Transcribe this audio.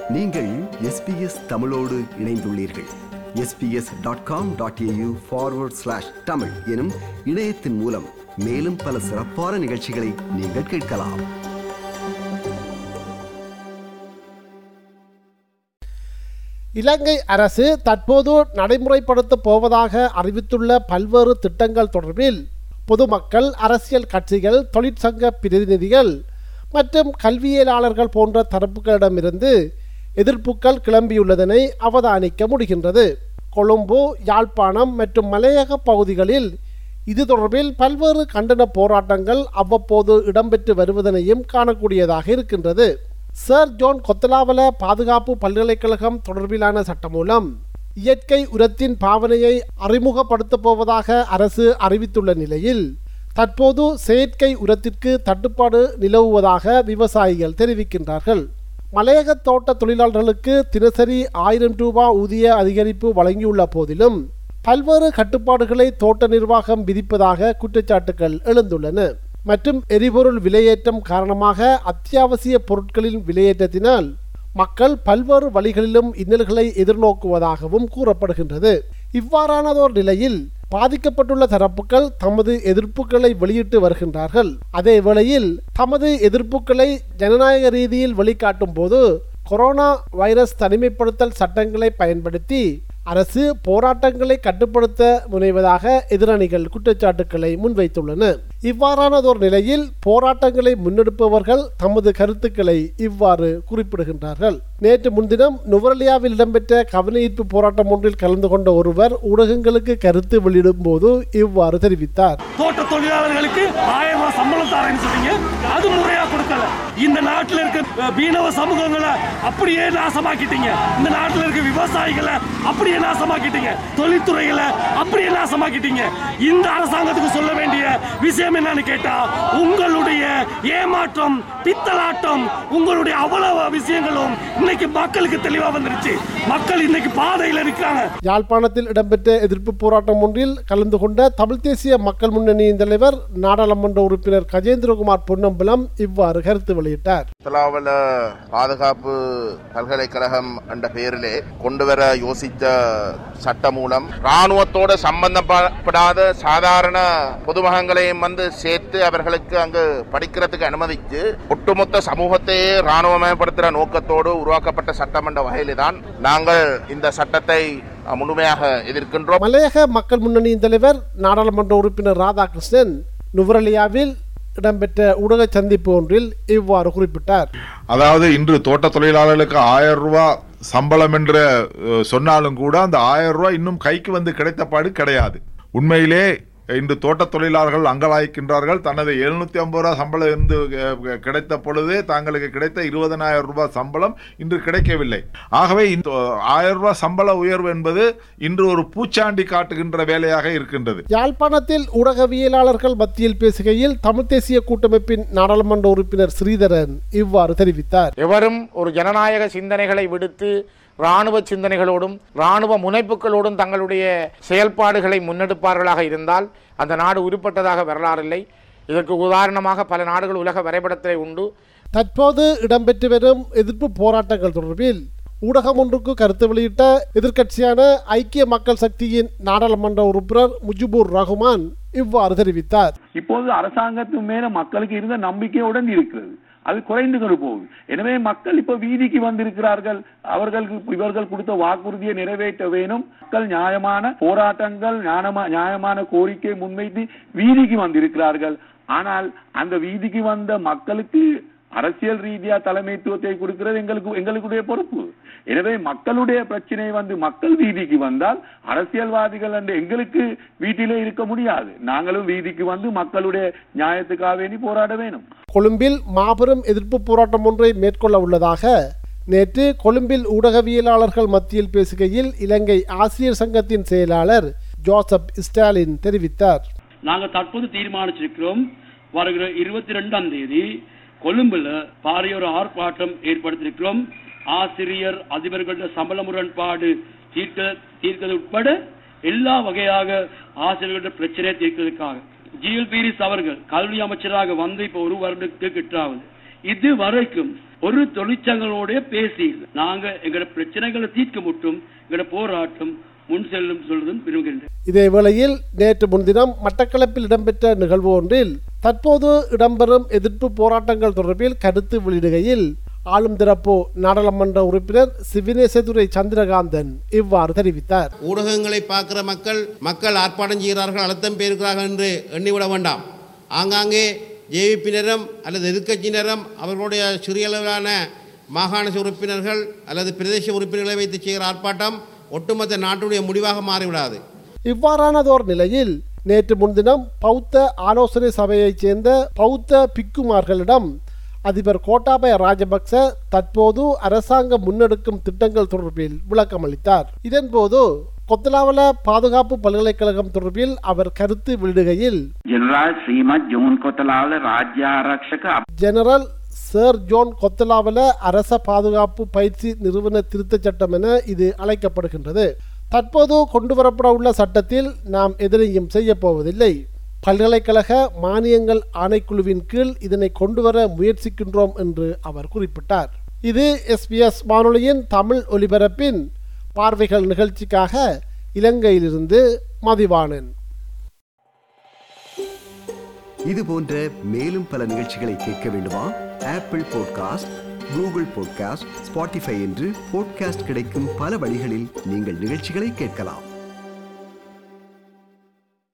நீங்கள் எஸ்பிஎஸ் தமிழோடு இணைந்துள்ளீர்கள் SBS dot com dot AU forward slash Tamil எனும் இணையத்தின் மூலம் மேலும் பல சிறப்பான நிகழ்ச்சிகளை நீங்கள் கேட்கலாம் இலங்கை அரசு தற்போது நடைமுறைப்படுத்தப் போவதாக அறிவித்துள்ள பல்வேறு திட்டங்கள் தொடர்பில் பொதுமக்கள் அரசியல் கட்சிகள் தொழிற்சங்க பிரதிநிதிகள் மற்றும் கல்வியலாளர்கள் போன்ற தரப்புகளிடமிருந்து எதிர்ப்புகள் கிளம்பியுள்ளதனை அவதானிக்க முடிகின்றது கொழும்பு யாழ்ப்பாணம் மற்றும் மலையக பகுதிகளில் இது தொடர்பில் பல்வேறு கண்டன போராட்டங்கள் அவ்வப்போது இடம்பெற்று வருவதனையும் காணக்கூடியதாக இருக்கின்றது சர் ஜோன் கொத்தலாவல பாதுகாப்பு பல்கலைக்கழகம் தொடர்பிலான சட்டமூலம் இயற்கை உரத்தின் பாவனையை அறிமுகப்படுத்தப் போவதாக அரசு அறிவித்துள்ள நிலையில் தற்போது செயற்கை உரத்திற்கு தட்டுப்பாடு நிலவுவதாக விவசாயிகள் தெரிவிக்கின்றார்கள் மலையக தோட்ட தொழிலாளர்களுக்கு தினசரி ஆயிரம் ரூபாய் ஊதிய அதிகரிப்பு வழங்கியுள்ள போதிலும் பல்வேறு கட்டுப்பாடுகளை தோட்ட நிர்வாகம் விதிப்பதாக குற்றச்சாட்டுகள் எழுந்துள்ளன மற்றும் எரிபொருள் விலையேற்றம் காரணமாக அத்தியாவசிய பொருட்களின் விலையேற்றத்தினால் மக்கள் பல்வேறு வழிகளிலும் இன்னல்களை எதிர்நோக்குவதாகவும் கூறப்படுகின்றது இவ்வாறானதோர் நிலையில் பாதிக்கப்பட்டுள்ள தரப்புகள் தமது எதிர்ப்புகளை வெளியிட்டு வருகின்றார்கள் அதே வேளையில் தமது எதிர்ப்புகளை ஜனநாயக ரீதியில் வெளிக்காட்டும் போது கொரோனா வைரஸ் தனிமைப்படுத்தல் சட்டங்களை பயன்படுத்தி அரசு போராட்டங்களை கட்டுப்படுத்த முனைவதாக எதிரணிகள் குற்றச்சாட்டுக்களை முன்வைத்துள்ளன இவ்வாறானதோர் நிலையில் போராட்டங்களை முன்னெடுப்பவர்கள் தமது கருத்துக்களை இவ்வாறு குறிப்பிடுகின்றார்கள் நேற்று முன்தினம் நுவரலியாவில் இடம்பெற்ற கவனஈர்ப்பு போராட்டம் ஒன்றில் கலந்து கொண்ட ஒருவர் ஊடகங்களுக்கு கருத்து வெளியிடும் போது இவ்வாறு தெரிவித்தார் தோட்ட தொழிலாளர்களுக்கு ஆயிரம் ரூபாய் சம்பளம் தரேன்னு சொன்னீங்க அது முறையா கொடுக்கல இந்த நாட்டில் இருக்க அஹ், மீனவ சமூகங்களை அப்படியே நாசமாக்கிட்டீங்க இந்த நாட்டில் இருக்க விவசாயிகளை அப்படியே நாசமாக்கிட்டீங்க தொழில்துறைகளை அப்படியே நாசமாக்கிட்டீங்க இந்த அரசாங்கத்துக்கு சொல்ல வேண்டிய விஷயம் என்னன்னு கேட்டா உங்களுடைய ஏமாற்றம் பித்தலாட்டம் உங்களுடைய அவ்வளவு விஷயங்களும் இன்னைக்கு மக்களுக்கு தெளிவா வந்துருச்சு மக்கள் இன்னைக்கு பாதையில இருக்காங்க யாழ்ப்பாணத்தில் இடம்பெற்ற எதிர்ப்பு போராட்டம் ஒன்றில் கலந்து கொண்ட தமிழ் தேசிய மக்கள் முன்னணியின் தலைவர் நாடாளுமன்ற உறுப்பினர் கஜேந்திரகுமார் பொன்னம்பலம் இவ்வாறு கருத்து வெளியிட்டார் தலாவல பாதுகாப்பு பல்கலைக்கழகம் என்ற பெயரிலே கொண்டு வர யோசித்த சட்டம் மூலம் ராணுவத்தோட சம்பந்தப்படாத சாதாரண பொதுமகங்களையும் வந்து சேர்த்து அவர்களுக்கு அங்கு படிக்கிறதுக்கு அனுமதித்து ஒட்டுமொத்த சமூகத்தையே ராணுவமயப்படுத்துகிற நோக்கத்தோடு உருவாக்கப்பட்ட சட்டம் என்ற வகையிலே தான் நாங்கள் இந்த சட்டத்தை அஹ், முழுமையாக எதிர்க்கின்றோம் மலையக மக்கள் முன்னணியின் தலைவர் நாடாளுமன்ற உறுப்பினர் ராதாகிருஷ்ணன் நுவரலியாவில் இடம்பெற்ற ஊடக சந்திப்பு ஒன்றில் இவ்வாறு குறிப்பிட்டார் அதாவது இன்று தோட்ட தொழிலாளர்களுக்கு ஆயிரம் ரூபாய் சம்பளம் என்று அஹ், சொன்னாலும் கூட அந்த ஆயிரம் ரூபாய் இன்னும் கைக்கு வந்து கிடைத்தபாடு கிடையாது உண்மையிலே இன்று தோட்ட தொழிலாளர்கள் அங்கலாய்க்கின்றார்கள் தனது எழுநூத்தி ஐம்பது ரூபாய் சம்பளம் இருந்து அஹ், கிடைத்த பொழுதே தாங்களுக்கு கிடைத்த இருபதனாயிரம் ரூபாய் சம்பளம் இன்று கிடைக்கவில்லை ஆகவே இந்த ஆயிரம் ரூபாய் சம்பள உயர்வு என்பது இன்று ஒரு பூச்சாண்டி காட்டுகின்ற வேலையாக இருக்கின்றது யாழ்ப்பாணத்தில் ஊடகவியலாளர்கள் மத்தியில் பேசுகையில் தமிழ் தேசிய கூட்டமைப்பின் நாடாளுமன்ற உறுப்பினர் ஸ்ரீதரன் இவ்வாறு தெரிவித்தார் எவரும் ஒரு ஜனநாயக சிந்தனைகளை விடுத்து இராணுவ சிந்தனைகளோடும் இராணுவ முனைப்புகளோடும் தங்களுடைய செயல்பாடுகளை முன்னெடுப்பார்களாக இருந்தால் அந்த நாடு உருப்பட்டதாக வரலாறில்லை இதற்கு உதாரணமாக பல நாடுகள் உலக வரைபடத்திலே உண்டு தற்போது இடம்பெற்று வரும் எதிர்ப்பு போராட்டங்கள் தொடர்பில் ஊடகம் ஒன்றுக்கு கருத்து வெளியிட்ட எதிர்க்கட்சியான ஐக்கிய மக்கள் சக்தியின் நாடாளுமன்ற உறுப்பினர் முஜிபுர் ரஹ்மான் இவ்வாறு தெரிவித்தார் இப்போது அரசாங்கத்து மேல மக்களுக்கு இருந்த நம்பிக்கையுடன் இருக்கிறது அது குறைந்து கொண்டு போகுது எனவே மக்கள் இப்ப வீதிக்கு வந்திருக்கிறார்கள் அவர்களுக்கு இவர்கள் கொடுத்த வாக்குறுதியை நிறைவேற்ற வேணும் மக்கள் நியாயமான போராட்டங்கள் ஞானமா நியாயமான கோரிக்கை முன்வைத்து வீதிக்கு வந்திருக்கிறார்கள் ஆனால் அந்த வீதிக்கு வந்த மக்களுக்கு அரசியல் ரீதியா தலைமைத்துவத்தை கொடுக்கிறது எங்களுக்கு எங்களுடைய பொறுப்பு எனவே மக்களுடைய பிரச்சனை வந்து மக்கள் வீதிக்கு வந்தால் அரசியல்வாதிகள் என்று எங்களுக்கு வீட்டிலே இருக்க முடியாது நாங்களும் வீதிக்கு வந்து மக்களுடைய நியாயத்துக்காக வேண்டி போராட வேணும் கொழும்பில் மாபெரும் எதிர்ப்பு போராட்டம் ஒன்றை மேற்கொள்ள உள்ளதாக நேற்று கொழும்பில் ஊடகவியலாளர்கள் மத்தியில் பேசுகையில் இலங்கை ஆசிரியர் சங்கத்தின் செயலாளர் ஜோசப் ஸ்டாலின் தெரிவித்தார் நாங்கள் தற்போது தீர்மானிச்சிருக்கிறோம் வருகிற இருபத்தி ரெண்டாம் தேதி கொழும்புல பாரிய ஒரு ஆர்ப்பாட்டம் ஏற்படுத்தியிருக்கிறோம் ஆசிரியர் அதிபர்கள சம்பள முரண்பாடு தீர்க்க தீர்க்கிறது உட்பட எல்லா வகையாக ஆசிரியர்களோட பிரச்சனையை தீர்க்கிறதுக்காக ஜிஎல் பீரிஸ் அவர்கள் கல்வி அமைச்சராக வந்து இப்போ ஒரு வருடத்துக்கு கிட்டாவது இது வரைக்கும் ஒரு தொழிற்சங்களோட பேசி நாங்க எங்களோட பிரச்சனைகளை தீர்க்க மட்டும் எங்களோட போராட்டம் முன் செல்லும் சொல்றதும் விரும்புகின்றேன் இதே வேளையில் நேற்று முன்தினம் மட்டக்களப்பில் இடம்பெற்ற நிகழ்வு ஒன்றில் தற்போது இடம்பெறும் எதிர்ப்பு போராட்டங்கள் தொடர்பில் கருத்து வெளியிடுகையில் ஆளும் திறப்பு நாடாளுமன்ற உறுப்பினர் சிவினேசதுரை சந்திரகாந்தன் இவ்வாறு தெரிவித்தார் ஊடகங்களை பார்க்கிற மக்கள் மக்கள் ஆர்ப்பாட்டம் செய்கிறார்கள் அழுத்தம் பெறுகிறார்கள் என்று எண்ணிவிட வேண்டாம் ஆங்காங்கே ஜேவிப்பினரும் அல்லது எதிர்க்கட்சியினரும் அவர்களுடைய சிறிய அளவிலான மாகாண உறுப்பினர்கள் அல்லது பிரதேச உறுப்பினர்களை வைத்து செய்கிற ஆர்ப்பாட்டம் ஒட்டுமொத்த நாட்டுடைய முடிவாக மாறிவிடாது இவ்வாறானதோர் நிலையில் நேற்று முன்தினம் பௌத்த ஆலோசனை சபையைச் சேர்ந்த பௌத்த பிக்குமார்களிடம் அதிபர் கோட்டாபய ராஜபக்ச தற்போது அரசாங்கம் முன்னெடுக்கும் திட்டங்கள் தொடர்பில் விளக்கமளித்தார் இதன்போது கொத்தலாவல பாதுகாப்பு பல்கலைக்கழகம் தொடர்பில் அவர் கருத்து வெளியிடுகையில் ජනරාල් ශ්‍රීමත් ජෝන් කොතලාවල රාජ්‍ය ආරක්ෂක ஜெனரல் சர் ஜோன் கொத்தலாவல அரச பாதுகாப்பு பயிற்சி நிறுவன திருத்தச் சட்டம் என இது அழைக்கப்படுகின்றது தற்போது கொண்டு வரப்பட உள்ள சட்டத்தில் நாம் எதனையும் செய்ய போவதில்லை பல்கலைக்கழக மானியங்கள் ஆணைக்குழுவின் கீழ் இதனை கொண்டு வர முயற்சிக்கின்றோம் என்று அவர் குறிப்பிட்டார் இது எஸ்பிஎஸ் வானொலியின் தமிழ் ஒலிபரப்பின் பார்வைகள் நிகழ்ச்சிக்காக இலங்கையிலிருந்து மதிவாணன் இது போன்ற மேலும் பல நிகழ்ச்சிகளை கேட்க வேண்டுமா Apple podcast Google podcast Spotify என்று பாட்காஸ்ட் கிடைக்கும் பல வழிகளில் நீங்கள் நிகழ்ச்சிகளை கேட்கலாம்